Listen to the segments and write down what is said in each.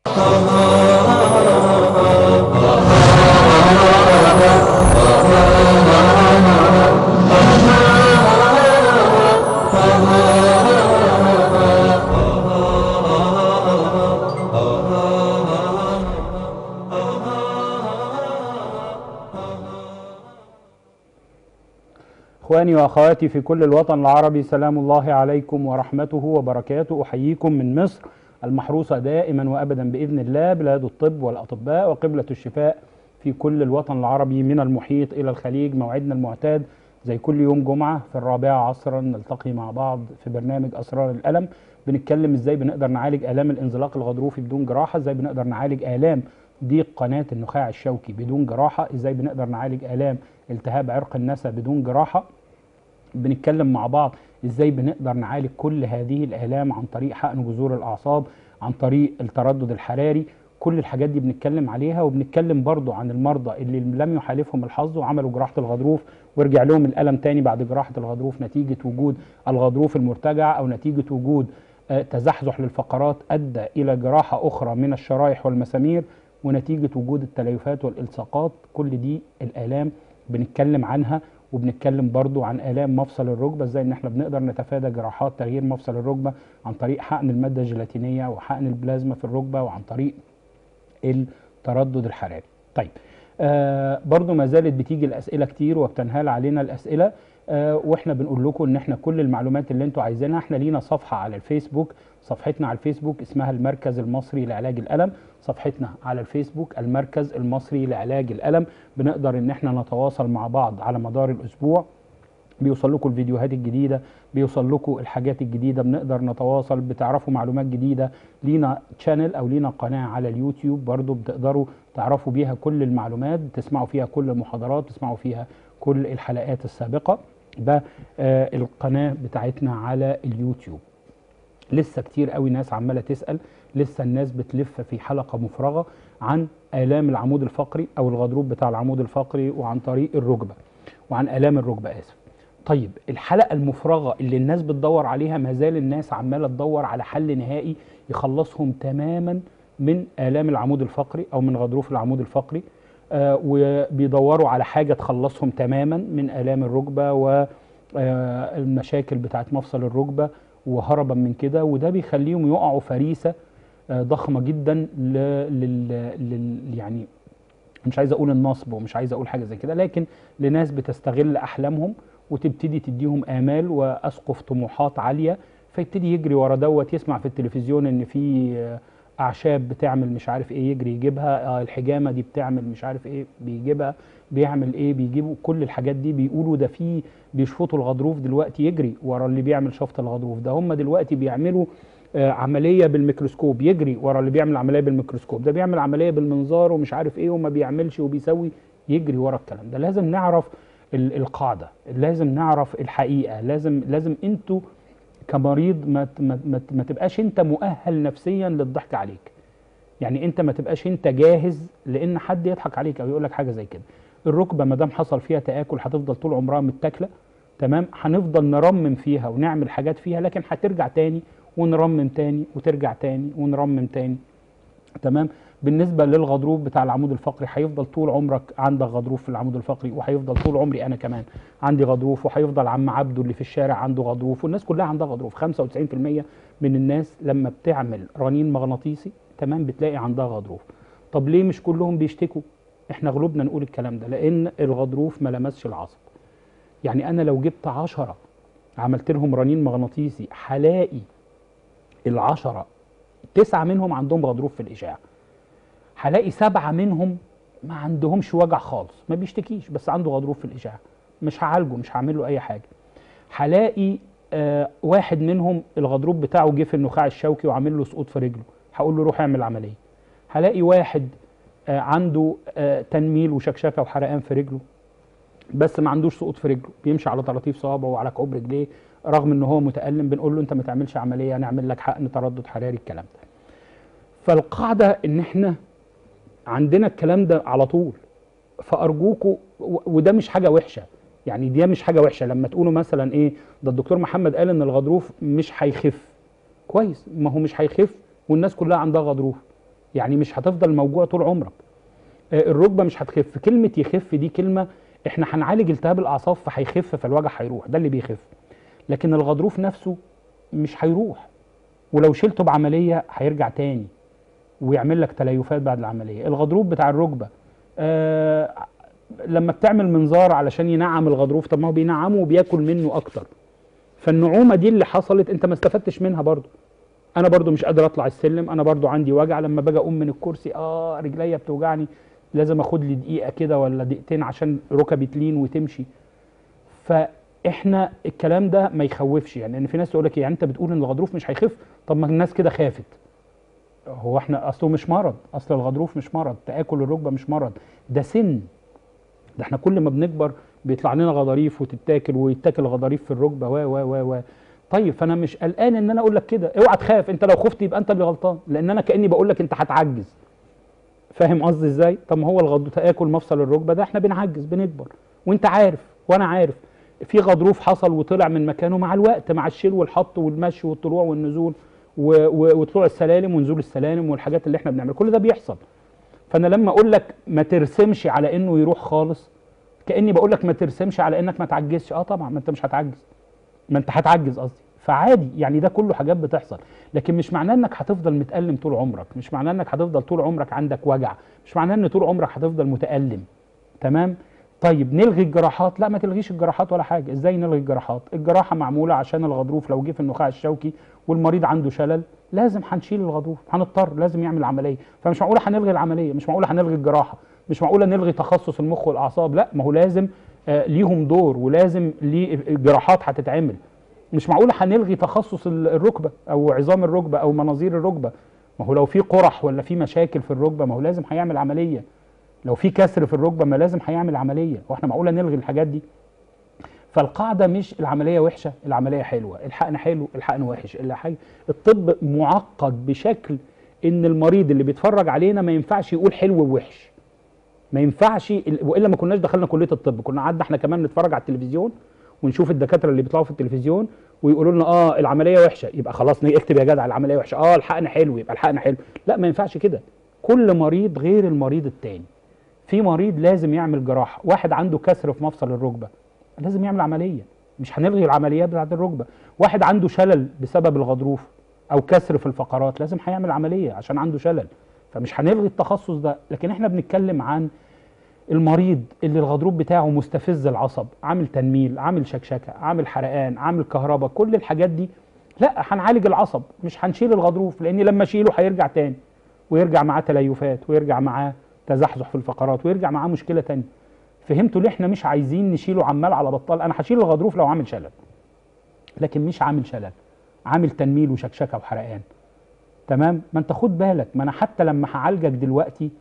إخواني وأخواتي في كل الوطن العربي سلام الله عليكم ورحمته وبركاته أحييكم من مصر المحروسة دائما وأبدا بإذن الله بلاد الطب والأطباء وقبلة الشفاء في كل الوطن العربي من المحيط إلى الخليج موعدنا المعتاد زي كل يوم جمعة في الرابعة عصرا نلتقي مع بعض في برنامج أسرار الألم بنتكلم إزاي بنقدر نعالج آلام الانزلاق الغضروفي بدون جراحة إزاي بنقدر نعالج آلام ضيق قناة النخاع الشوكي بدون جراحة إزاي بنقدر نعالج آلام التهاب عرق النسا بدون جراحة بنتكلم مع بعض ازاي بنقدر نعالج كل هذه الالام عن طريق حقن جذور الاعصاب عن طريق التردد الحراري كل الحاجات دي بنتكلم عليها وبنتكلم برضو عن المرضى اللي لم يحالفهم الحظ وعملوا جراحة الغضروف ورجع لهم الألم تاني بعد جراحة الغضروف نتيجة وجود الغضروف المرتجع أو نتيجة وجود آه، تزحزح للفقرات أدى إلى جراحة أخرى من الشرايح والمسامير ونتيجة وجود التليفات والإلصاقات كل دي الآلام بنتكلم عنها وبنتكلم برضو عن آلام مفصل الركبة ازاي ان احنا بنقدر نتفادى جراحات تغيير مفصل الركبة عن طريق حقن المادة الجيلاتينية وحقن البلازما في الركبة وعن طريق التردد الحراري طيب آه برضو ما زالت بتيجي الأسئلة كتير وبتنهال علينا الأسئلة آه واحنا بنقول لكم ان احنا كل المعلومات اللي انتوا عايزينها احنا لينا صفحة على الفيسبوك صفحتنا على الفيسبوك اسمها المركز المصري لعلاج الألم صفحتنا على الفيسبوك المركز المصري لعلاج الألم بنقدر ان احنا نتواصل مع بعض على مدار الأسبوع بيوصل لكم الفيديوهات الجديدة بيوصل لكم الحاجات الجديدة بنقدر نتواصل بتعرفوا معلومات جديدة لينا تشانل أو لينا قناة على اليوتيوب برضو بتقدروا تعرفوا بيها كل المعلومات تسمعوا فيها كل المحاضرات تسمعوا فيها كل الحلقات السابقة ده آه القناة بتاعتنا على اليوتيوب لسه كتير قوي ناس عمالة تسأل لسه الناس بتلف في حلقة مفرغة عن آلام العمود الفقري أو الغضروف بتاع العمود الفقري وعن طريق الركبة وعن آلام الركبة آسف طيب الحلقة المفرغة اللي الناس بتدور عليها ما زال الناس عمالة تدور على حل نهائي يخلصهم تماما من آلام العمود الفقري أو من غضروف العمود الفقري آه وبيدوروا على حاجة تخلصهم تماما من آلام الركبة والمشاكل بتاعت مفصل الركبة وهربا من كده وده بيخليهم يقعوا فريسة آه ضخمة جدا لل... لل... يعني مش عايز اقول النصب ومش عايز اقول حاجه زي كده لكن لناس بتستغل احلامهم وتبتدي تديهم امال واسقف طموحات عاليه فيبتدي يجري ورا دوت يسمع في التلفزيون ان في اعشاب بتعمل مش عارف ايه يجري يجيبها آه الحجامه دي بتعمل مش عارف ايه بيجيبها بيعمل ايه بيجيبوا كل الحاجات دي بيقولوا ده في بيشفطوا الغضروف دلوقتي يجري ورا اللي بيعمل شفط الغضروف ده هم دلوقتي بيعملوا آه عمليه بالميكروسكوب يجري ورا اللي بيعمل عمليه بالميكروسكوب ده بيعمل عمليه بالمنظار ومش عارف ايه وما بيعملش وبيسوي يجري ورا الكلام ده لازم نعرف القاعده لازم نعرف الحقيقه لازم لازم انتوا كمريض ما ما ما, ما تبقاش انت مؤهل نفسيا للضحك عليك يعني انت ما تبقاش انت جاهز لان حد يضحك عليك او يقول لك حاجه زي كده الركبه ما دام حصل فيها تاكل هتفضل طول عمرها متاكله تمام هنفضل نرمم فيها ونعمل حاجات فيها لكن هترجع تاني ونرمم تاني وترجع تاني ونرمم تاني تمام بالنسبه للغضروف بتاع العمود الفقري هيفضل طول عمرك عندك غضروف في العمود الفقري وهيفضل طول عمري انا كمان عندي غضروف وهيفضل عم عبده اللي في الشارع عنده غضروف والناس كلها عندها غضروف 95% من الناس لما بتعمل رنين مغناطيسي تمام بتلاقي عندها غضروف طب ليه مش كلهم بيشتكوا احنا غلوبنا نقول الكلام ده لان الغضروف ما لمسش العصب يعني انا لو جبت عشرة عملت لهم رنين مغناطيسي هلاقي العشرة تسعة منهم عندهم غضروف في الإشعاع هلاقي سبعة منهم ما عندهمش وجع خالص ما بيشتكيش بس عنده غضروف في الإشعاع مش هعالجه مش هعمل له أي حاجة هلاقي آه واحد منهم الغضروف بتاعه جه في النخاع الشوكي وعامل له سقوط في رجله هقول له روح اعمل عملية هلاقي واحد آه عنده آه تنميل وشكشكة وحرقان في رجله بس ما عندوش سقوط في رجله بيمشي على طراطيف صوابعه وعلى كعوب رجليه رغم ان هو متالم بنقول له انت ما تعملش عمليه هنعمل لك حقن تردد حراري الكلام ده فالقاعده ان احنا عندنا الكلام ده على طول فارجوكوا وده مش حاجه وحشه يعني دي مش حاجه وحشه لما تقولوا مثلا ايه ده الدكتور محمد قال ان الغضروف مش هيخف كويس ما هو مش هيخف والناس كلها عندها غضروف يعني مش هتفضل موجوع طول عمرك آه، الركبه مش هتخف كلمه يخف دي كلمه احنا هنعالج التهاب الاعصاب فهيخف فالوجع هيروح ده اللي بيخف لكن الغضروف نفسه مش هيروح ولو شلته بعمليه هيرجع تاني ويعمل لك تليفات بعد العمليه الغضروف بتاع الركبه آه لما بتعمل منظار علشان ينعم الغضروف طب ما هو بينعمه وبياكل منه اكتر فالنعومه دي اللي حصلت انت ما استفدتش منها برضو انا برضو مش قادر اطلع السلم انا برضو عندي وجع لما باجي اقوم من الكرسي اه رجليا بتوجعني لازم اخد لي دقيقه كده ولا دقيقتين عشان ركبي تلين وتمشي فاحنا الكلام ده ما يخوفش يعني ان في ناس تقول لك يعني انت بتقول ان الغضروف مش هيخف طب ما الناس كده خافت هو احنا اصله مش مرض اصل الغضروف مش مرض تاكل الركبه مش مرض ده سن ده احنا كل ما بنكبر بيطلع لنا غضاريف وتتاكل ويتاكل غضاريف في الركبه و و و و طيب فانا مش قلقان ان انا اقول لك كده اوعى تخاف انت لو خفت يبقى انت اللي غلطان لان انا كاني بقول لك انت هتعجز فاهم قصدي ازاي طب ما هو الغض تاكل مفصل الركبه ده احنا بنعجز بنكبر وانت عارف وانا عارف في غضروف حصل وطلع من مكانه مع الوقت مع الشيل والحط والمشي والطلوع والنزول و- و- وطلوع السلالم ونزول السلالم والحاجات اللي احنا بنعملها كل ده بيحصل فانا لما اقول لك ما ترسمش على انه يروح خالص كاني بقول لك ما ترسمش على انك ما تعجزش اه طبعا ما انت مش هتعجز ما انت هتعجز قصدي فعادي يعني ده كله حاجات بتحصل لكن مش معناه انك هتفضل متألم طول عمرك مش معناه انك هتفضل طول عمرك عندك وجع مش معناه ان طول عمرك هتفضل متألم تمام طيب نلغي الجراحات لا ما تلغيش الجراحات ولا حاجه ازاي نلغي الجراحات الجراحه معموله عشان الغضروف لو جه في النخاع الشوكي والمريض عنده شلل لازم هنشيل الغضروف هنضطر لازم يعمل عمليه فمش معقوله هنلغي العمليه مش معقوله هنلغي الجراحه مش معقوله نلغي تخصص المخ والاعصاب لا ما هو لازم آه ليهم دور ولازم ليه جراحات هتتعمل مش معقوله هنلغي تخصص ال- الركبه او عظام الركبه او مناظير الركبه ما هو لو في قرح ولا في مشاكل في الركبه ما هو لازم هيعمل عمليه لو في كسر في الركبه ما لازم هيعمل عمليه واحنا معقوله نلغي الحاجات دي فالقاعده مش العمليه وحشه العمليه حلوه الحقن حلو الحقن وحش الحاجة الطب معقد بشكل ان المريض اللي بيتفرج علينا ما ينفعش يقول حلو ووحش ما ينفعش ال- والا ما كناش دخلنا كليه الطب كنا قعدنا احنا كمان نتفرج على التلفزيون ونشوف الدكاتره اللي بيطلعوا في التلفزيون ويقولوا لنا اه العمليه وحشه يبقى خلاص اكتب يا جدع العمليه وحشه اه الحقن حلو يبقى الحقن حلو لا ما ينفعش كده كل مريض غير المريض التاني في مريض لازم يعمل جراحه واحد عنده كسر في مفصل الركبه لازم يعمل عمليه مش هنلغي العمليات بتاعت الركبه واحد عنده شلل بسبب الغضروف او كسر في الفقرات لازم هيعمل عمليه عشان عنده شلل فمش هنلغي التخصص ده لكن احنا بنتكلم عن المريض اللي الغضروف بتاعه مستفز العصب عامل تنميل عامل شكشكه عامل حرقان عامل كهرباء كل الحاجات دي لا هنعالج العصب مش هنشيل الغضروف لان لما اشيله هيرجع تاني ويرجع معاه تليفات ويرجع معاه تزحزح في الفقرات ويرجع معاه مشكله تانية فهمتوا ليه احنا مش عايزين نشيله عمال على بطال انا هشيل الغضروف لو عامل شلل لكن مش عامل شلل عامل تنميل وشكشكه وحرقان تمام ما انت خد بالك ما انا حتى لما هعالجك دلوقتي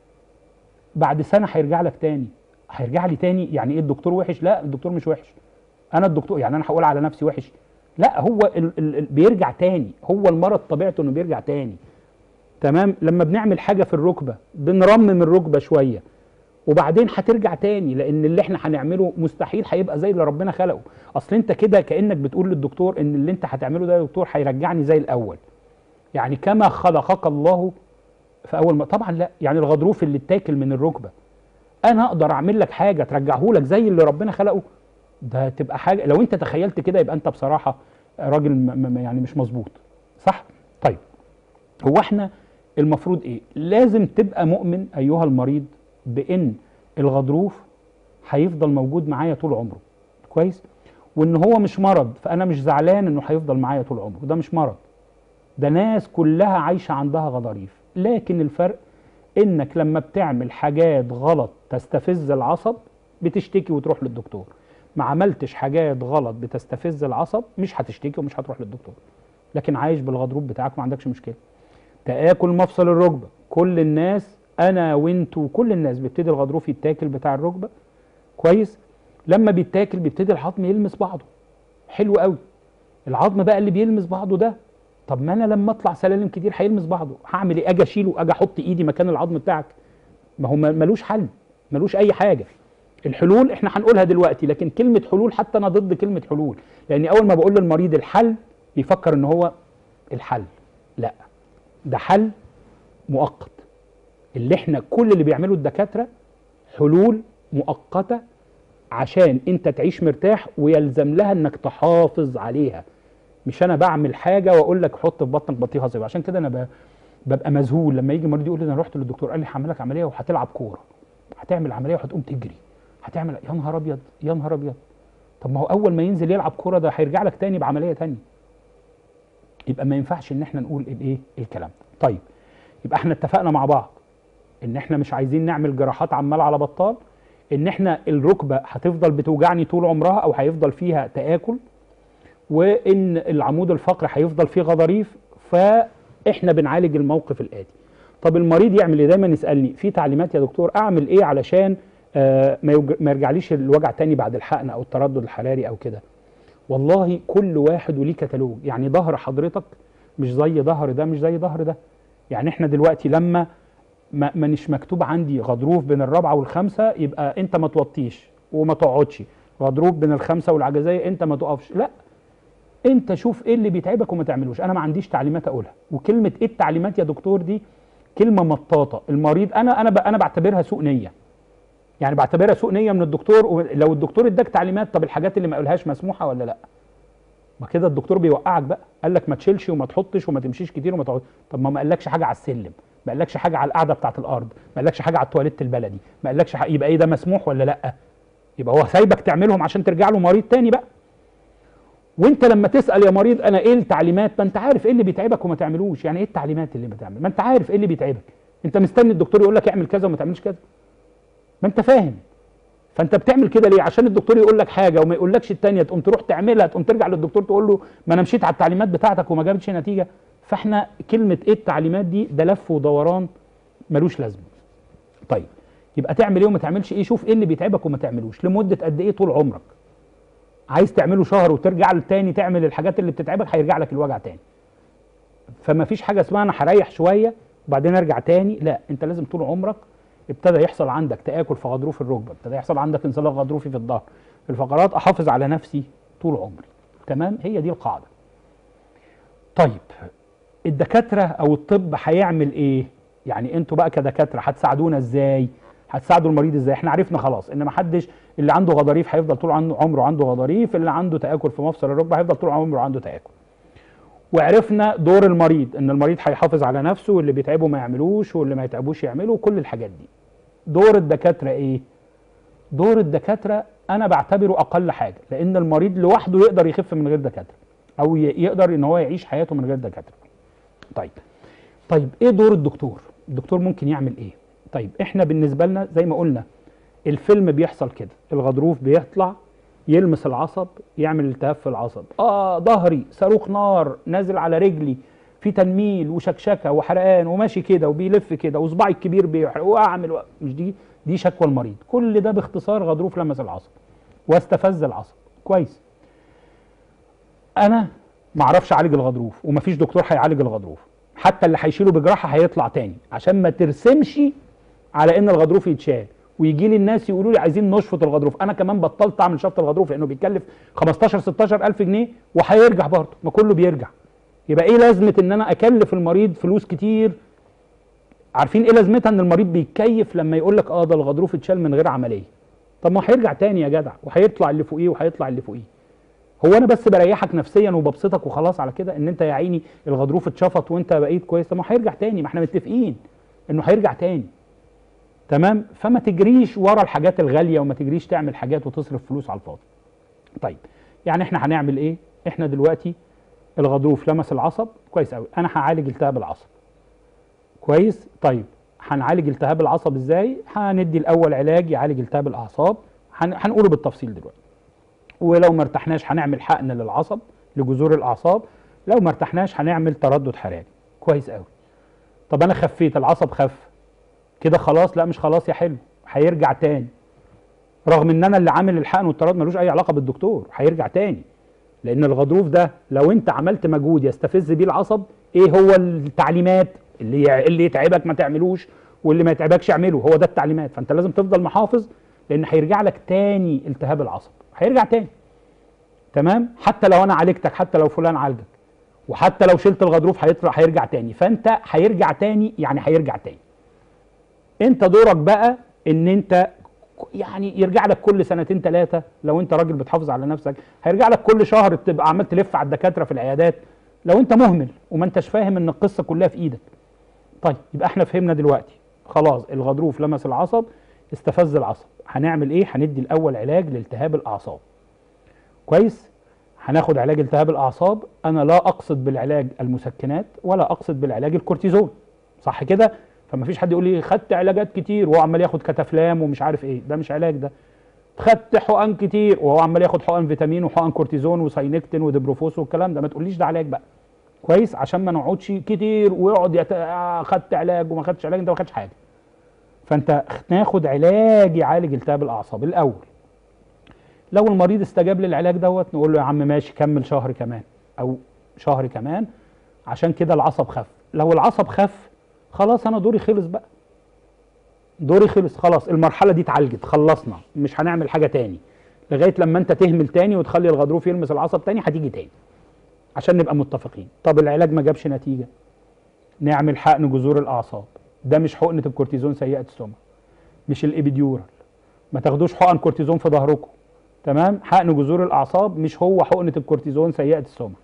بعد سنه هيرجع لك تاني هيرجع لي تاني يعني ايه الدكتور وحش لا الدكتور مش وحش انا الدكتور يعني انا هقول على نفسي وحش لا هو ال ال ال بيرجع تاني هو المرض طبيعته انه بيرجع تاني تمام لما بنعمل حاجه في الركبه بنرمم الركبه شويه وبعدين هترجع تاني لان اللي احنا هنعمله مستحيل هيبقى زي اللي ربنا خلقه اصل انت كده كانك بتقول للدكتور ان اللي انت هتعمله ده يا دكتور هيرجعني زي الاول يعني كما خلقك الله في اول ما طبعا لا يعني الغضروف اللي اتاكل من الركبه انا اقدر اعمل لك حاجه ترجعه لك زي اللي ربنا خلقه ده تبقى حاجه لو انت تخيلت كده يبقى انت بصراحه راجل م- م- يعني مش مظبوط صح طيب هو احنا المفروض ايه لازم تبقى مؤمن ايها المريض بان الغضروف هيفضل موجود معايا طول عمره كويس وان هو مش مرض فانا مش زعلان انه هيفضل معايا طول عمره ده مش مرض ده ناس كلها عايشه عندها غضاريف لكن الفرق انك لما بتعمل حاجات غلط تستفز العصب بتشتكي وتروح للدكتور ما عملتش حاجات غلط بتستفز العصب مش هتشتكي ومش هتروح للدكتور لكن عايش بالغضروف بتاعك ما عندكش مشكله تاكل مفصل الركبه كل الناس انا وانتوا كل الناس بيبتدي الغضروف يتاكل بتاع الركبه كويس لما بيتاكل بيبتدي العظم يلمس بعضه حلو قوي العظم بقى اللي بيلمس بعضه ده طب ما انا لما اطلع سلالم كتير هيلمس بعضه هعمل ايه اجي اشيله اجي احط ايدي مكان العظم بتاعك ما هو ما- ملوش حل ملوش اي حاجه الحلول احنا هنقولها دلوقتي لكن كلمه حلول حتى انا ضد كلمه حلول لان اول ما بقول للمريض الحل بيفكر ان هو الحل لا ده حل مؤقت اللي احنا كل اللي بيعمله الدكاتره حلول مؤقته عشان انت تعيش مرتاح ويلزم لها انك تحافظ عليها مش انا بعمل حاجه واقول لك حط في بطنك بطيخه زي عشان كده انا ب- ببقى مذهول لما يجي مريض يقول لي انا رحت للدكتور قال لي هعمل لك عمليه وهتلعب كوره هتعمل عمليه وهتقوم تجري هتعمل يا نهار ابيض يا نهار ابيض طب ما هو اول ما ينزل يلعب كوره ده هيرجع لك تاني بعمليه تانية يبقى ما ينفعش ان احنا نقول الايه الكلام ده طيب يبقى احنا اتفقنا مع بعض ان احنا مش عايزين نعمل جراحات عمال على بطال ان احنا الركبه هتفضل بتوجعني طول عمرها او هيفضل فيها تاكل وان العمود الفقري هيفضل فيه غضاريف فاحنا بنعالج الموقف الاتي طب المريض يعمل ايه دايما يسالني في تعليمات يا دكتور اعمل ايه علشان آه ما, يوج... ما يرجعليش الوجع تاني بعد الحقن او التردد الحراري او كده والله كل واحد وليه كتالوج يعني ظهر حضرتك مش زي ظهر ده مش زي ظهر ده يعني احنا دلوقتي لما ما مانيش مكتوب عندي غضروف بين الرابعه والخامسه يبقى انت ما توطيش وما تقعدش غضروف بين الخامسه والعجزيه انت ما تقفش لا انت شوف ايه اللي بيتعبك وما تعملوش انا ما عنديش تعليمات اقولها وكلمه ايه التعليمات يا دكتور دي كلمه مطاطه المريض انا انا ب- انا بعتبرها سوء نيه يعني بعتبرها سوء نيه من الدكتور ولو الدكتور اداك تعليمات طب الحاجات اللي ما قالهاش مسموحه ولا لا ما كده الدكتور بيوقعك بقى قال لك ما تشيلش وما تحطش وما تمشيش كتير وما تقعد طب ما ما قالكش حاجه على السلم ما قالكش حاجه على القعده بتاعه الارض ما قالكش حاجه على التواليت البلدي ما قالكش حاجة يبقى ايه ده مسموح ولا لا يبقى هو سايبك تعملهم عشان ترجع له مريض تاني بقى وانت لما تسال يا مريض انا ايه التعليمات ما انت عارف ايه اللي بيتعبك وما تعملوش يعني ايه التعليمات اللي بتعمل ما انت عارف ايه اللي بيتعبك انت مستني الدكتور يقول لك اعمل كذا وما تعملش كذا ما انت فاهم فانت بتعمل كده ليه عشان الدكتور يقول لك حاجه وما يقولكش التانية تقوم تروح تعملها تقوم ترجع للدكتور تقول له ما انا مشيت على التعليمات بتاعتك وما جابتش نتيجه فاحنا كلمه ايه التعليمات دي ده لف ودوران ملوش لازمه طيب يبقى تعمل ايه وما تعملش ايه شوف ايه اللي بيتعبك وما تعملوش لمده قد ايه طول عمرك عايز تعمله شهر وترجع تاني تعمل الحاجات اللي بتتعبك هيرجع لك الوجع تاني فما فيش حاجه اسمها انا هريح شويه وبعدين ارجع تاني لا انت لازم طول عمرك ابتدى يحصل عندك تاكل في غضروف الركبه ابتدى يحصل عندك انزلاق غضروفي في الظهر في الفقرات احافظ على نفسي طول عمري تمام هي دي القاعده طيب الدكاتره او الطب هيعمل ايه يعني انتوا بقى كدكاتره هتساعدونا ازاي هتساعدوا المريض ازاي احنا عرفنا خلاص ان ما حدش اللي عنده غضاريف هيفضل طول عنده عمره عنده غضاريف اللي عنده تاكل في مفصل الركبه هيفضل طول عمره عنده تاكل وعرفنا دور المريض ان المريض هيحافظ على نفسه واللي بيتعبه ما يعملوش واللي ما يتعبوش يعمله وكل الحاجات دي دور الدكاتره ايه دور الدكاتره انا بعتبره اقل حاجه لان المريض لوحده يقدر يخف من غير دكاتره او ي- يقدر ان هو يعيش حياته من غير دكاتره طيب طيب ايه دور الدكتور الدكتور ممكن يعمل ايه طيب احنا بالنسبه لنا زي ما قلنا الفيلم بيحصل كده الغضروف بيطلع يلمس العصب يعمل التهاب في العصب اه ظهري صاروخ نار نازل على رجلي في تنميل وشكشكه وحرقان وماشي كده وبيلف كده وصباعي الكبير بيحرق واعمل و... مش دي دي شكوى المريض كل ده باختصار غضروف لمس العصب واستفز العصب كويس انا ما اعرفش اعالج الغضروف ومفيش دكتور هيعالج الغضروف حتى اللي هيشيله بجراحه هيطلع تاني عشان ما ترسمش على ان الغضروف يتشال ويجي لي الناس يقولوا لي عايزين نشفط الغضروف انا كمان بطلت اعمل شفط الغضروف لانه بيكلف 15 16 الف جنيه وهيرجع برضه ما كله بيرجع يبقى ايه لازمه ان انا اكلف المريض فلوس كتير عارفين ايه لازمتها ان المريض بيتكيف لما يقول لك اه ده الغضروف اتشال من غير عمليه طب ما هيرجع تاني يا جدع وهيطلع اللي فوقيه وهيطلع اللي فوقيه هو انا بس بريحك نفسيا وببسطك وخلاص على كده ان انت يا عيني الغضروف اتشفط وانت بقيت كويس طب ما هيرجع تاني ما احنا متفقين انه هيرجع تاني تمام فما تجريش ورا الحاجات الغاليه وما تجريش تعمل حاجات وتصرف فلوس على الفاضي طيب يعني احنا هنعمل ايه احنا دلوقتي الغضروف لمس العصب كويس قوي انا هعالج التهاب العصب كويس طيب هنعالج التهاب العصب ازاي هندي الاول علاج يعالج التهاب الاعصاب هن- هنقوله بالتفصيل دلوقتي ولو ما ارتحناش هنعمل حقن للعصب لجذور الاعصاب لو ما ارتحناش هنعمل تردد حراري كويس قوي طب انا خفيت العصب خف كده خلاص لا مش خلاص يا حلو هيرجع تاني رغم ان انا اللي عامل الحقن والتردد ملوش اي علاقه بالدكتور هيرجع تاني لان الغضروف ده لو انت عملت مجهود يستفز بيه العصب ايه هو التعليمات اللي يع- اللي يتعبك ما تعملوش واللي ما يتعبكش اعمله هو ده التعليمات فانت لازم تفضل محافظ لان هيرجع لك تاني التهاب العصب هيرجع تاني تمام حتى لو انا عالجتك حتى لو فلان عالجك وحتى لو شلت الغضروف هيطلع هيرجع تاني فانت هيرجع تاني يعني هيرجع تاني انت دورك بقى ان انت يعني يرجع لك كل سنتين ثلاثه لو انت راجل بتحافظ على نفسك هيرجع لك كل شهر تبقى عمال تلف على الدكاتره في العيادات لو انت مهمل وما انتش فاهم ان القصه كلها في ايدك طيب يبقى احنا فهمنا دلوقتي خلاص الغضروف لمس العصب استفز العصب هنعمل ايه هندي الاول علاج لالتهاب الاعصاب كويس هناخد علاج التهاب الاعصاب انا لا اقصد بالعلاج المسكنات ولا اقصد بالعلاج الكورتيزون صح كده فما فيش حد يقول لي خدت علاجات كتير وهو عمال ياخد كتافلام ومش عارف ايه ده مش علاج ده خدت حقن كتير وهو عمال ياخد حقن فيتامين وحقن كورتيزون وساينكتين ودبروفوس والكلام ده ما تقوليش ده علاج بقى كويس عشان ما نقعدش كتير ويقعد يت... آه خدت علاج وما خدتش علاج انت ما خدتش حاجه فانت ناخد علاج يعالج التهاب الاعصاب الاول لو المريض استجاب للعلاج دوت نقول له يا عم ماشي كمل شهر كمان او شهر كمان عشان كده العصب خف لو العصب خف خلاص انا دوري خلص بقى دوري خلص خلاص المرحله دي اتعالجت خلصنا مش هنعمل حاجه تاني لغايه لما انت تهمل تاني وتخلي الغضروف يلمس العصب تاني هتيجي تاني عشان نبقى متفقين طب العلاج ما جابش نتيجه نعمل حقن جذور الاعصاب ده مش حقنه الكورتيزون سيئه السمعه مش الابيديورال ما تاخدوش حقن كورتيزون في ظهركم تمام حقن جذور الاعصاب مش هو حقنه الكورتيزون سيئه السمعه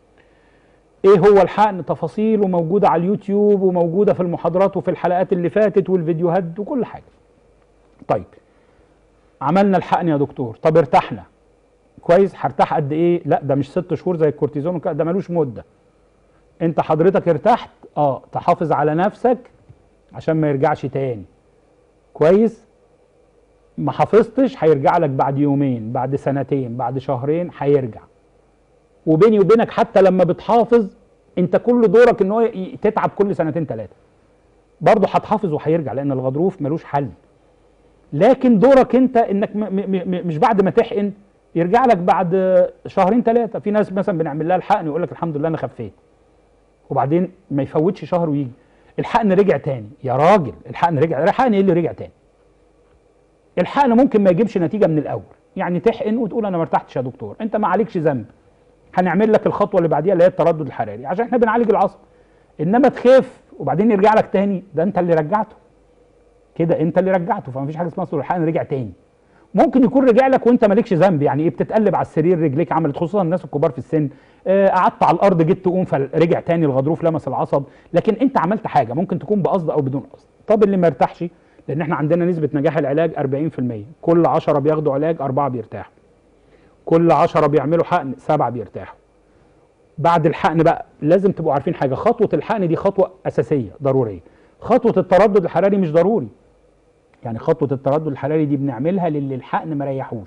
ايه هو الحقن تفاصيله موجوده على اليوتيوب وموجوده في المحاضرات وفي الحلقات اللي فاتت والفيديوهات وكل حاجه طيب عملنا الحقن يا دكتور طب ارتحنا كويس هرتاح قد ايه لا ده مش ست شهور زي الكورتيزون ده ملوش مده انت حضرتك ارتحت اه تحافظ على نفسك عشان ما يرجعش تاني كويس ما حافظتش هيرجع لك بعد يومين بعد سنتين بعد شهرين هيرجع وبيني وبينك حتى لما بتحافظ انت كل دورك ان هو تتعب كل سنتين ثلاثه برضه هتحافظ وهيرجع لان الغضروف ملوش حل لكن دورك انت انك م م مش بعد ما تحقن يرجع لك بعد شهرين ثلاثه في ناس مثلا بنعمل لها الحقن يقول لك الحمد لله انا خفيت وبعدين ما يفوتش شهر ويجي الحقن رجع تاني يا راجل الحقن رجع الحقن ايه اللي رجع تاني الحقن ممكن ما يجيبش نتيجه من الاول يعني تحقن وتقول انا ما ارتحتش يا دكتور انت ما عليكش ذنب هنعمل لك الخطوه اللي بعديها اللي هي التردد الحراري عشان احنا بنعالج العصب انما تخاف وبعدين يرجع لك تاني ده انت اللي رجعته كده انت اللي رجعته فما فيش حاجه اسمها الحقن رجع تاني ممكن يكون رجع لك وانت مالكش ذنب يعني ايه بتتقلب على السرير رجليك عملت خصوصا الناس الكبار في السن آه قعدت على الارض جيت تقوم فرجع تاني الغضروف لمس العصب لكن انت عملت حاجه ممكن تكون بقصد او بدون قصد طب اللي ما ارتاحش لان احنا عندنا نسبه نجاح العلاج 40% كل 10 بياخدوا علاج أربعة بيرتاحوا كل 10 بيعملوا حقن سبعة بيرتاحوا بعد الحقن بقى لازم تبقوا عارفين حاجه خطوه الحقن دي خطوه اساسيه ضروريه خطوه التردد الحراري مش ضروري يعني خطوه التردد الحراري دي بنعملها للي الحقن ما ريحوش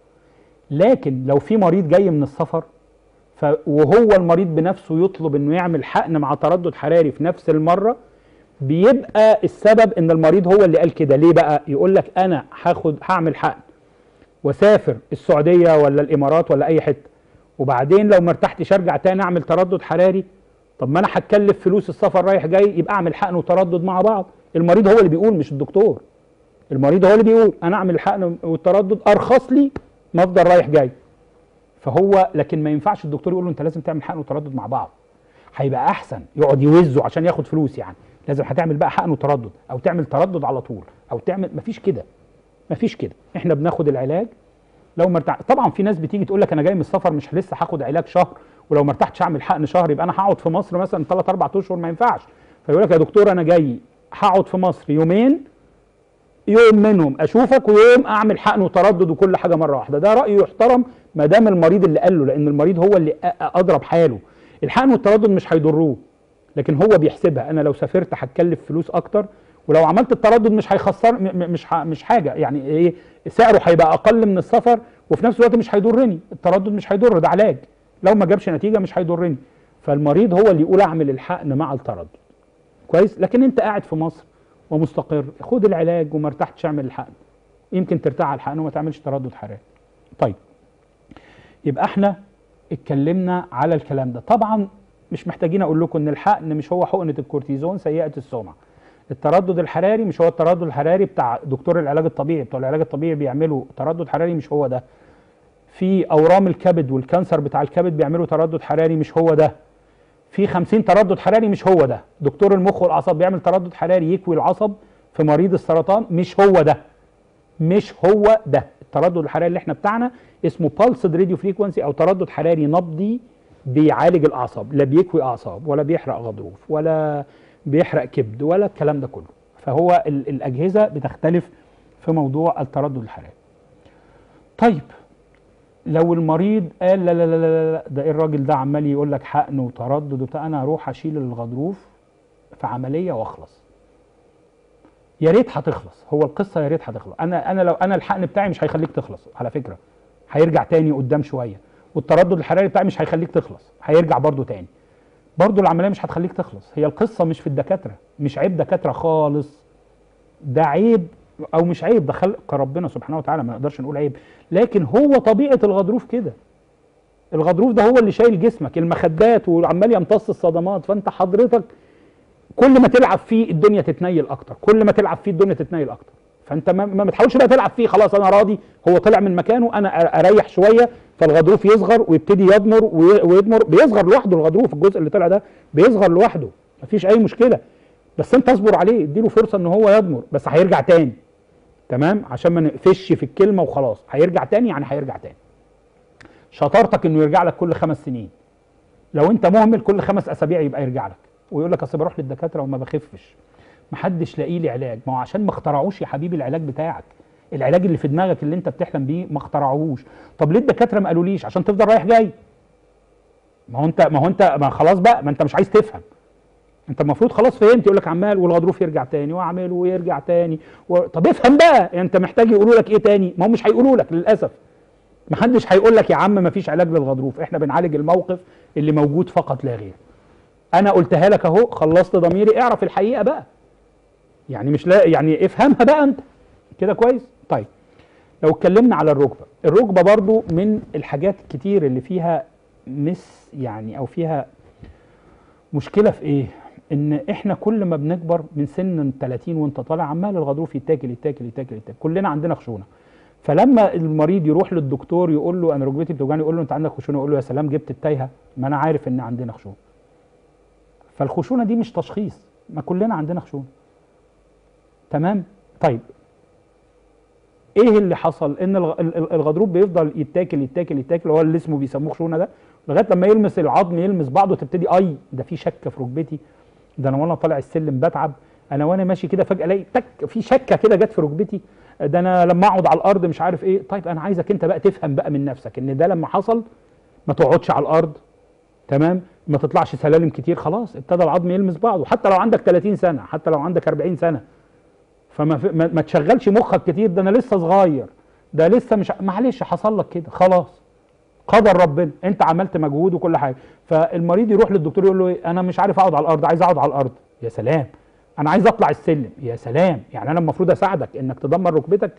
لكن لو في مريض جاي من السفر ف وهو المريض بنفسه يطلب انه يعمل حقن مع تردد حراري في نفس المره بيبقى السبب ان المريض هو اللي قال كده ليه بقى يقول لك انا هاخد هعمل حقن واسافر السعوديه ولا الامارات ولا اي حته وبعدين لو ما ارتحتش ارجع تاني اعمل تردد حراري طب ما انا هتكلف فلوس السفر رايح جاي يبقى اعمل حقن وتردد مع بعض المريض هو اللي بيقول مش الدكتور المريض هو اللي بيقول انا اعمل الحقن والتردد ارخص لي ما افضل رايح جاي فهو لكن ما ينفعش الدكتور يقول له انت لازم تعمل حقن وتردد مع بعض هيبقى احسن يقعد يوزه عشان ياخد فلوس يعني لازم هتعمل بقى حقن وتردد او تعمل تردد على طول او تعمل مفيش كده مفيش كده احنا بناخد العلاج لو مرتاح طبعا في ناس بتيجي تقول لك انا جاي من السفر مش لسه هاخد علاج شهر ولو ما ارتحتش اعمل حقن شهر يبقى انا هقعد في مصر مثلا 3 4 اشهر ما ينفعش فيقول لك يا دكتور انا جاي هقعد في مصر يومين يوم منهم اشوفك ويوم اعمل حقن وتردد وكل حاجه مره واحده ده راي يحترم ما دام المريض اللي قال له لان المريض هو اللي اضرب حاله الحقن والتردد مش هيضروه لكن هو بيحسبها انا لو سافرت هتكلف فلوس اكتر ولو عملت التردد مش هيخسر مش مش حاجه يعني ايه سعره هيبقى اقل من السفر وفي نفس الوقت مش هيضرني التردد مش هيضر ده علاج لو ما جابش نتيجه مش هيضرني فالمريض هو اللي يقول اعمل الحقن مع التردد كويس لكن انت قاعد في مصر ومستقر خد العلاج وما ارتحتش اعمل الحقن يمكن ترتاح على الحقن وما تعملش تردد حراري طيب يبقى احنا اتكلمنا على الكلام ده طبعا مش محتاجين اقول لكم ان الحقن مش هو حقنه الكورتيزون سيئه السمعه التردد الحراري مش هو التردد الحراري بتاع دكتور العلاج الطبيعي بتوع العلاج الطبيعي بيعملوا تردد حراري مش هو ده في اورام الكبد والكانسر بتاع الكبد بيعملوا تردد حراري مش هو ده في 50 تردد حراري مش هو ده دكتور المخ والاعصاب بيعمل تردد حراري يكوي العصب في مريض السرطان مش هو ده مش هو ده التردد الحراري اللي احنا بتاعنا اسمه بالسد راديو فريكونسي او تردد حراري نبضي بيعالج الاعصاب لا بيكوي اعصاب ولا بيحرق غضروف ولا بيحرق كبد ولا الكلام ده كله فهو ال- الاجهزه بتختلف في موضوع التردد الحراري طيب لو المريض قال لا لا لا لا, لا ده ايه الراجل ده عمال يقول لك حقن وتردد وبتاع انا هروح اشيل الغضروف في عمليه واخلص يا ريت هتخلص هو القصه يا ريت هتخلص انا انا لو انا الحقن بتاعي مش هيخليك تخلص على فكره هيرجع تاني قدام شويه والتردد الحراري بتاعي مش هيخليك تخلص هيرجع برضو تاني برضو العمليه مش هتخليك تخلص هي القصه مش في الدكاتره مش عيب دكاتره خالص ده عيب او مش عيب ده خلق ربنا سبحانه وتعالى ما نقدرش نقول عيب لكن هو طبيعه الغضروف كده الغضروف ده هو اللي شايل جسمك المخدات وعمال يمتص الصدمات فانت حضرتك كل ما تلعب فيه الدنيا تتنيل اكتر كل ما تلعب فيه الدنيا تتنيل اكتر فانت ما, ما بتحاولش بقى تلعب فيه خلاص انا راضي هو طلع من مكانه انا أ- اريح شويه فالغضروف يصغر ويبتدي يضمر وي- ويضمر بيصغر لوحده الغضروف الجزء اللي طلع ده بيصغر لوحده مفيش اي مشكله بس انت اصبر عليه اديله فرصه ان هو يضمر بس هيرجع تاني تمام عشان ما نقفش في الكلمه وخلاص هيرجع تاني يعني هيرجع تاني شطارتك انه يرجع لك كل خمس سنين لو انت مهمل كل خمس اسابيع يبقى يرجع لك ويقول لك اصل بروح للدكاتره وما بخفش محدش لاقي لي علاج ما هو عشان ما اخترعوش يا حبيبي العلاج بتاعك العلاج اللي في دماغك اللي انت بتحلم بيه ما اخترعوهوش طب ليه الدكاتره ما قالوليش عشان تفضل رايح جاي ما هو انت ما هو انت ما خلاص بقى ما انت مش عايز تفهم انت المفروض خلاص فهمت يقول لك عمال والغضروف يرجع تاني واعمل ويرجع تاني و... طب افهم بقى انت محتاج يقولوا لك ايه تاني ما هو مش هيقولوا لك للاسف محدش هيقول لك يا عم ما فيش علاج للغضروف احنا بنعالج الموقف اللي موجود فقط لا غير انا قلتها لك اهو خلصت ضميري اعرف الحقيقه بقى يعني مش لا يعني افهمها بقى انت كده كويس طيب لو اتكلمنا على الركبه الركبه برضو من الحاجات الكتير اللي فيها مس يعني او فيها مشكله في ايه ان احنا كل ما بنكبر من سن 30 وانت طالع عمال الغضروف يتاكل يتاكل يتاكل يتاكل كلنا عندنا خشونه فلما المريض يروح للدكتور يقول له انا ركبتي بتوجعني يقول له انت عندك خشونه يقول له يا سلام جبت التايهه ما انا عارف ان عندنا خشونه فالخشونه دي مش تشخيص ما كلنا عندنا خشونه تمام طيب ايه اللي حصل ان الغ- ال- ال- الغضروف بيفضل يتاكل يتاكل يتاكل هو اللي اسمه بيسموه خشونه ده لغايه لما يلمس العظم يلمس بعضه تبتدي اي ده في شكه في ركبتي ده انا وانا طالع السلم بتعب انا وانا ماشي كده فجاه الاقي تك في شكه كده جت في ركبتي ده انا لما اقعد على الارض مش عارف ايه طيب انا عايزك انت بقى تفهم بقى من نفسك ان ده لما حصل ما تقعدش على الارض تمام ما تطلعش سلالم كتير خلاص ابتدى العظم يلمس بعضه حتى لو عندك 30 سنه حتى لو عندك 40 سنه فما في ما, ما تشغلش مخك كتير ده انا لسه صغير ده لسه مش معلش حصل لك كده خلاص قدر ربنا انت عملت مجهود وكل حاجه فالمريض يروح للدكتور يقول له ايه انا مش عارف اقعد على الارض عايز اقعد على الارض يا سلام انا عايز اطلع السلم يا سلام يعني انا المفروض اساعدك انك تدمر ركبتك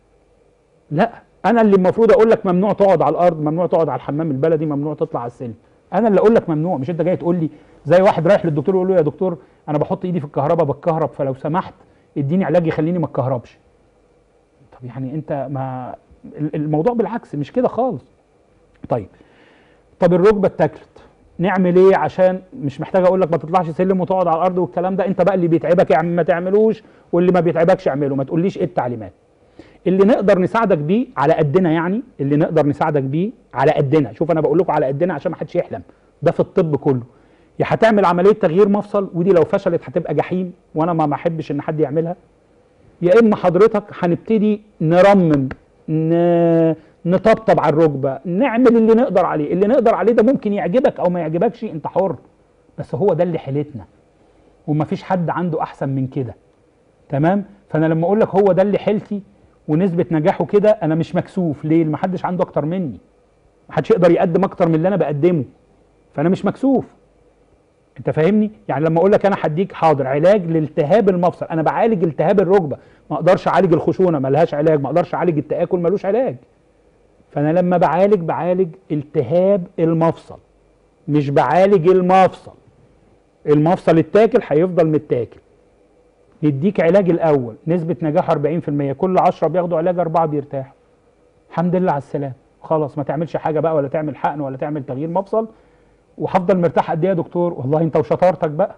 لا انا اللي المفروض اقول لك ممنوع تقعد على الارض ممنوع تقعد على الحمام البلدي ممنوع تطلع على السلم انا اللي اقول لك ممنوع مش انت جاي تقول لي زي واحد رايح للدكتور يقول له يا دكتور انا بحط ايدي في الكهرباء بتكهرب فلو سمحت اديني علاج يخليني ما اتكهربش طب يعني انت ما ال- الموضوع بالعكس مش كده خالص طيب طب الركبه اتاكلت نعمل ايه عشان مش محتاج اقول لك ما تطلعش سلم وتقعد على الارض والكلام ده انت بقى اللي بيتعبك اعمل ما تعملوش واللي ما بيتعبكش اعمله ما تقوليش ايه التعليمات اللي نقدر نساعدك بيه على قدنا يعني اللي نقدر نساعدك بيه على قدنا شوف انا بقول لكم على قدنا عشان ما حدش يحلم ده في الطب كله يا هتعمل عمليه تغيير مفصل ودي لو فشلت هتبقى جحيم وانا ما ما احبش ان حد يعملها يا اما حضرتك هنبتدي نرمم ن... نطبطب على الركبه نعمل اللي نقدر عليه اللي نقدر عليه ده ممكن يعجبك او ما يعجبكش انت حر بس هو ده اللي حيلتنا ومفيش حد عنده احسن من كده تمام فانا لما اقول لك هو ده اللي حيلتي ونسبه نجاحه كده انا مش مكسوف ليه ما حدش عنده اكتر مني محدش يقدر يقدم اكتر من اللي انا بقدمه فانا مش مكسوف انت فاهمني يعني لما اقول لك انا هديك حاضر علاج لالتهاب المفصل انا بعالج التهاب الركبه ما اقدرش اعالج الخشونه ملهاش علاج ما اقدرش اعالج التاكل ملوش علاج فانا لما بعالج بعالج التهاب المفصل مش بعالج المفصل المفصل التاكل هيفضل متاكل نديك علاج الاول نسبه نجاح 40% كل 10 بياخدوا علاج اربعه بيرتاحوا الحمد لله على السلامه خلاص ما تعملش حاجه بقى ولا تعمل حقن ولا تعمل تغيير مفصل وهفضل مرتاح قد ايه يا دكتور والله انت وشطارتك بقى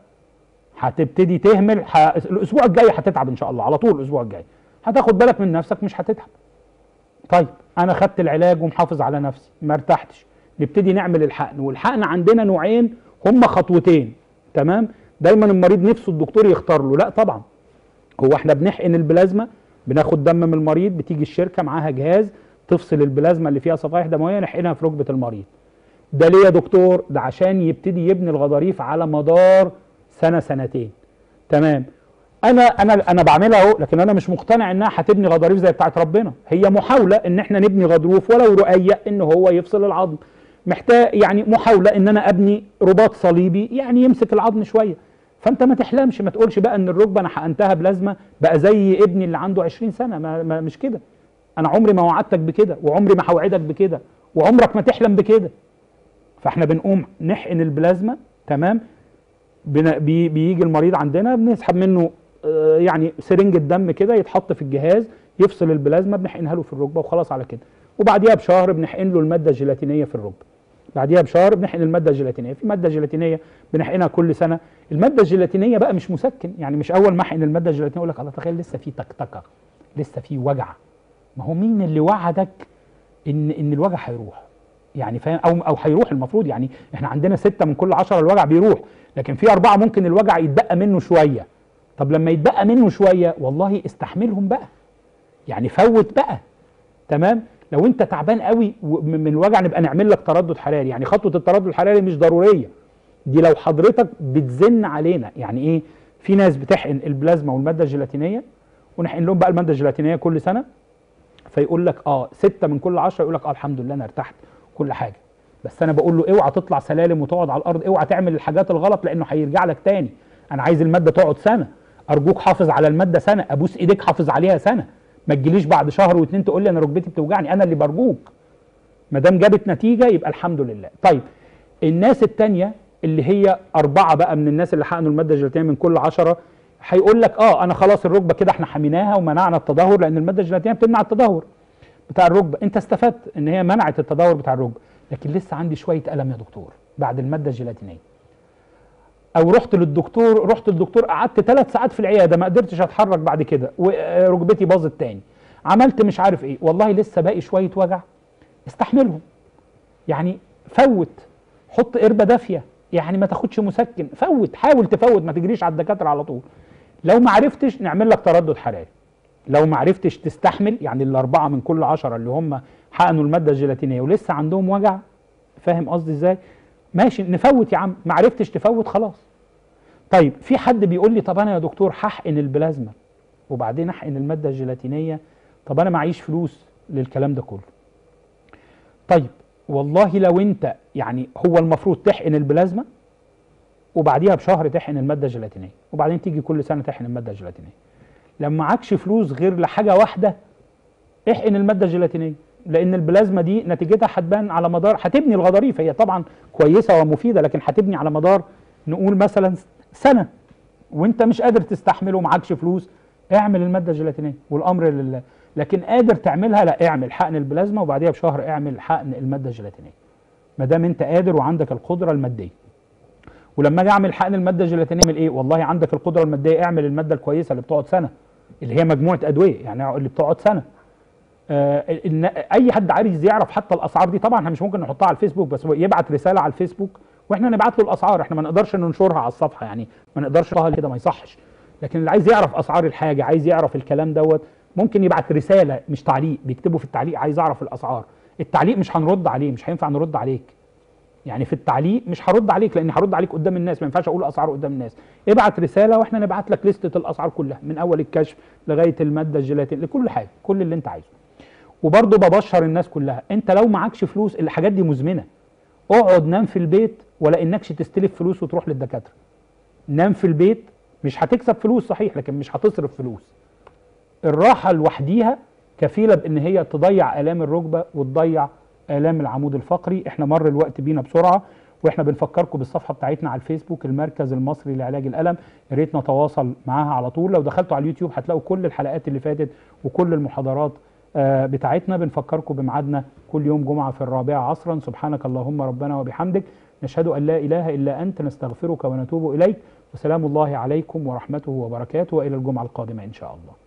هتبتدي تهمل ح... الاسبوع الجاي هتتعب ان شاء الله على طول الاسبوع الجاي هتاخد بالك من نفسك مش هتتعب طيب انا خدت العلاج ومحافظ على نفسي ما ارتحتش نبتدي نعمل الحقن والحقن عندنا نوعين هما خطوتين تمام دايما المريض نفسه الدكتور يختار له لا طبعا هو احنا بنحقن البلازما بناخد دم من المريض بتيجي الشركه معاها جهاز تفصل البلازما اللي فيها صفائح دمويه نحقنها في ركبه المريض ده ليه يا دكتور ده عشان يبتدي يبني الغضاريف على مدار سنه سنتين تمام انا انا انا بعملها اهو لكن انا مش مقتنع انها هتبني غضاريف زي بتاعه ربنا هي محاوله ان احنا نبني غضروف ولو رؤيه ان هو يفصل العظم محتاج يعني محاوله ان انا ابني رباط صليبي يعني يمسك العظم شويه فانت ما تحلمش ما تقولش بقى ان الركبه انا حقنتها بلازمه بقى زي ابني اللي عنده 20 سنه ما, ما مش كده انا عمري ما وعدتك بكده وعمري ما هوعدك بكده وعمرك ما تحلم بكده فاحنا بنقوم نحقن البلازما تمام بن- بي- بيجي المريض عندنا بنسحب منه آه، يعني سرنج الدم كده يتحط في الجهاز يفصل البلازما بنحقنها له في الركبه وخلاص على كده وبعديها بشهر بنحقن له الماده الجيلاتينيه في الركبه بعديها بشهر بنحقن الماده الجيلاتينيه في ماده جيلاتينيه بنحقنها كل سنه الماده الجيلاتينيه بقى مش مسكن يعني مش اول ما احقن الماده الجيلاتينيه يقول لك الله تخيل لسه في تكتكه لسه في وجع ما هو مين اللي وعدك ان ان الوجع هيروح يعني فاهم او او هيروح المفروض يعني احنا عندنا ستة من كل عشرة الوجع بيروح لكن في أربعة ممكن الوجع يتبقى منه شوية طب لما يتبقى منه شوية والله استحملهم بقى يعني فوت بقى تمام لو انت تعبان قوي و- من من الوجع نبقى نعمل لك تردد حراري يعني خطوة التردد الحراري مش ضرورية دي لو حضرتك بتزن علينا يعني ايه في ناس بتحقن البلازما والمادة الجيلاتينية ونحقن لهم بقى المادة الجيلاتينية كل سنة فيقول لك اه ستة من كل عشرة يقول لك اه الحمد لله انا ارتحت كل حاجة بس انا بقول له اوعى تطلع سلالم وتقعد على الارض اوعى تعمل الحاجات الغلط لانه هيرجع لك تاني انا عايز المادة تقعد سنة ارجوك حافظ على المادة سنة ابوس ايديك حافظ عليها سنة ما تجيليش بعد شهر واتنين تقول لي انا ركبتي بتوجعني انا اللي برجوك ما دام جابت نتيجة يبقى الحمد لله طيب الناس التانية اللي هي أربعة بقى من الناس اللي حقنوا المادة الجيلاتينية من كل عشرة هيقول لك اه انا خلاص الركبة كده احنا حميناها ومنعنا التدهور لان المادة الجيلاتينية بتمنع التدهور بتاع الركبة انت استفدت ان هي منعت التدهور بتاع الركبة لكن لسه عندي شوية ألم يا دكتور بعد المادة الجيلاتينية او رحت للدكتور رحت للدكتور قعدت ثلاث ساعات في العياده ما قدرتش اتحرك بعد كده وركبتي باظت تاني عملت مش عارف ايه والله لسه باقي شويه وجع استحملهم يعني فوت حط قربة دافية يعني ما تاخدش مسكن فوت حاول تفوت ما تجريش على الدكاترة على طول لو ما عرفتش نعمل لك تردد حراري لو ما عرفتش تستحمل يعني الأربعة من كل عشرة اللي هم حقنوا المادة الجيلاتينية ولسه عندهم وجع فاهم قصدي ازاي ماشي نفوت يا عم ما عرفتش تفوت خلاص طيب في حد بيقول لي طب انا يا دكتور هحقن البلازما وبعدين احقن المادة الجيلاتينية طب انا معيش فلوس للكلام ده كله طيب والله لو انت يعني هو المفروض تحقن البلازما وبعديها بشهر تحقن الماده الجيلاتينيه وبعدين تيجي كل سنه تحقن الماده الجيلاتينيه لما معكش فلوس غير لحاجه واحده احقن الماده الجيلاتينيه لان البلازما دي نتيجتها هتبان على مدار هتبني الغضاريف هي طبعا كويسه ومفيده لكن هتبني على مدار نقول مثلا سنه وانت مش قادر تستحمله ومعكش فلوس اعمل الماده الجيلاتينيه والامر لله لكن قادر تعملها لا اعمل حقن البلازما وبعديها بشهر اعمل حقن الماده الجيلاتينيه ما دام انت قادر وعندك القدره الماديه ولما اجي اعمل حقن الماده الجيلاتينيه اعمل ايه والله عندك القدره الماديه اعمل الماده الكويسه اللي بتقعد سنه اللي هي مجموعه ادويه يعني اللي بتقعد سنه آه إن اي حد عايز يعرف حتى الاسعار دي طبعا احنا مش ممكن نحطها على الفيسبوك بس هو يبعت رساله على الفيسبوك واحنا نبعت له الاسعار احنا ما نقدرش ننشرها على الصفحه يعني ما نقدرش نحطها كده ما يصحش لكن اللي عايز يعرف اسعار الحاجه عايز يعرف الكلام دوت ممكن يبعت رساله مش تعليق بيكتبوا في التعليق عايز اعرف الاسعار التعليق مش هنرد عليه مش هينفع نرد عليك يعني في التعليق مش هرد عليك لان هرد عليك قدام الناس ما ينفعش اقول اسعار قدام الناس ابعت رساله واحنا نبعت لك لستة الاسعار كلها من اول الكشف لغايه الماده الجيلاتين لكل حاجه كل اللي انت عايزه وبرضه ببشر الناس كلها انت لو معكش فلوس الحاجات دي مزمنه اقعد نام في البيت ولا انكش تستلف فلوس وتروح للدكاتره نام في البيت مش هتكسب فلوس صحيح لكن مش هتصرف فلوس الراحه لوحديها كفيله بان هي تضيع الام الركبه وتضيع الام العمود الفقري احنا مر الوقت بينا بسرعه واحنا بنفكركم بالصفحه بتاعتنا على الفيسبوك المركز المصري لعلاج الالم يا ريت نتواصل معاها على طول لو دخلتوا على اليوتيوب هتلاقوا كل الحلقات اللي فاتت وكل المحاضرات آه بتاعتنا بنفكركم بميعادنا كل يوم جمعه في الرابعه عصرا سبحانك اللهم ربنا وبحمدك نشهد أن لا إله إلا أنت نستغفرك ونتوب إليك وسلام الله عليكم ورحمته وبركاته وإلى الجمعة القادمة إن شاء الله